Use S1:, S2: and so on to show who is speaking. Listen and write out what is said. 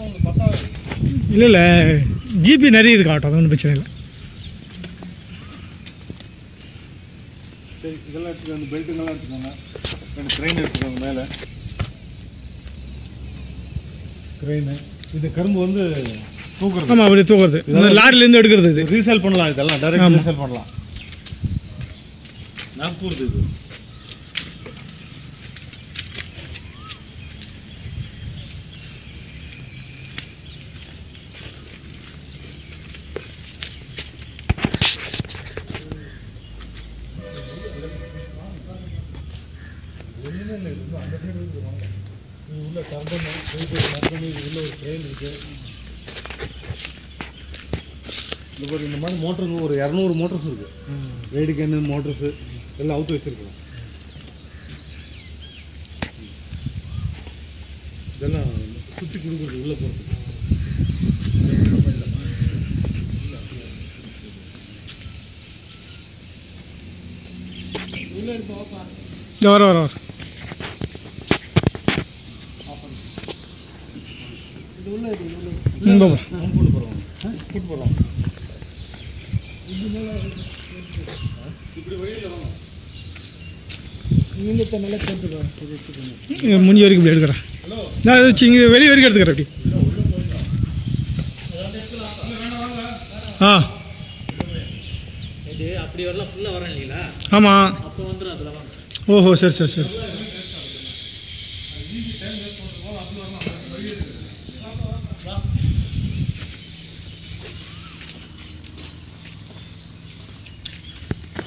S1: உங்களுக்கு பத்தாவது
S2: இல்லை இல்லை ஜிபி நிறைய இருக்கு ஆட்டோ அது ஒன்றும் பிரச்சனை இல்லை
S1: சரி இதெல்லாம் எடுத்துக்கோங்க அந்த பெல்ட்டுங்கெல்லாம் எடுத்துக்கோங்க ரெண்டு க்ரெயின் எடுத்துக்கோங்க மேலே க்ரெயின் இந்த கரும்பு வந்து தூக்குறது
S2: ஆமாம் அப்படி தூக்குறது இந்த லாரிலேருந்து எடுக்கிறது இது
S1: ரீசேல் பண்ணலாம் இதெல்லாம் டைரக்ட்
S2: ஆமா.
S1: ரீசேல் பண்ணலாம் நாக்பூர் இது உள்ள டர்பன் டர்பன் உள்ள ஒரு ட்ரெயின் இருக்கு இந்த பாரு இந்த மாதிரி மோட்டருங்க ஒரு இரநூறு மோட்டர்ஸ் இருக்கு வேடிக்கன்னு மோட்டர்ஸ் எல்லாம் அவுத்து வச்சிருக்கோம் இதெல்லாம் சுற்றி கொடுக்குறது உள்ள போகிறதுக்கு
S2: இந்த வர வர வர ம், பாப்பா.
S1: கூட்டு போகிறோம் கூட்டு போகிறோம் இப்படி வழியில் வாங்க
S2: இது முடிஞ்ச வரைக்கும் இப்படி எடுக்கிறேன்
S1: ஹலோ
S2: நான் இது சி- இங்கே வெளியே வரைக்கும் எடுத்துக்கிறேன் அப்படி ஆ
S3: இது அப்படி வரலாம் ஃபுல்லாக வரேன் இல்லைங்களா
S2: ஆமாம்
S3: அப்போ வந்துடும் அதில் வாங்க
S2: ஓஹோ சரி சரி சரி